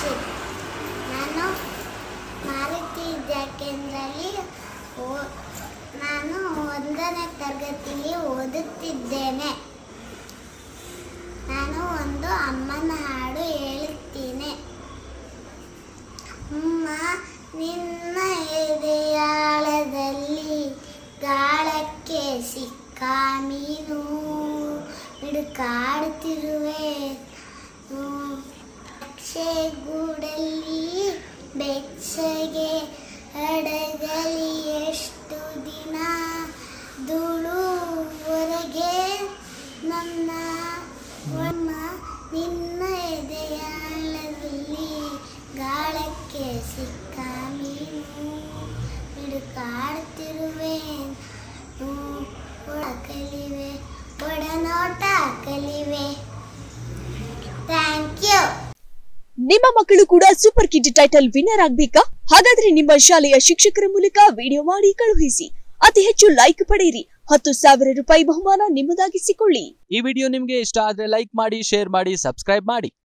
ರಕ್ಷಿತ್ ನಾನು ಮಾರುತಿ ವಿದ್ಯಾಕೇಂದ್ರದಲ್ಲಿ ಓ- ನಾನು ಒಂದನೇ ತರಗತಿಯಲ್ಲಿ ಓದುತ್ತಿದ್ದೇನೆ ನಾನು ಒಂದು ಅಮ್ಮನ ಹಾಡು ಹೇಳುತ್ತೀನಿ ಅಮ್ಮ ನಿನ್ನ ಎದೆಯಾಳದಲ್ಲಿ ಗಾಳಕ್ಕೆ ಸಿಕ್ಕ ಮೀನು ಹಿಡುಕಾಡುತ್ತಿರುವೆ ಗೂಡಲ್ಲಿ ಬೆಚ್ಚಗೆ ಅಡಗಲಿ ಎಷ್ಟು ದಿನ ಧೂಳು ಹೊರಗೆ ನನ್ನ ಅಮ್ಮ ನಿನ್ನ ಎದೆಯಾಳದಲ್ಲಿ ಗಾಳಕ್ಕೆ ಸಿಕ್ಕ ಮೀನು ಹಿಡುಕಾಡುತ್ತಿರುವೆ ಕಲಿವೆ ಒಡನೋಟ ಕಲಿವೆ ಥ್ಯಾಂಕ್ ಯು ನಿಮ್ಮ ಮಕ್ಕಳು ಕೂಡ ಸೂಪರ್ ಕಿಡ್ ಟೈಟಲ್ ವಿನ್ನರ್ ಆಗ್ಬೇಕಾ ಹಾಗಾದ್ರೆ ನಿಮ್ಮ ಶಾಲೆಯ ಶಿಕ್ಷಕರ ಮೂಲಕ ವಿಡಿಯೋ ಮಾಡಿ ಕಳುಹಿಸಿ ಅತಿ ಹೆಚ್ಚು ಲೈಕ್ ಪಡೆಯಿರಿ ಹತ್ತು ಸಾವಿರ ರೂಪಾಯಿ ಬಹುಮಾನ ನಿಮ್ಮದಾಗಿಸಿಕೊಳ್ಳಿ ಈ ವಿಡಿಯೋ ನಿಮಗೆ ಇಷ್ಟ ಆದ್ರೆ ಲೈಕ್ ಮಾಡಿ ಶೇರ್ ಮಾಡಿ ಸಬ್ಸ್ಕ್ರೈಬ್ ಮಾಡಿ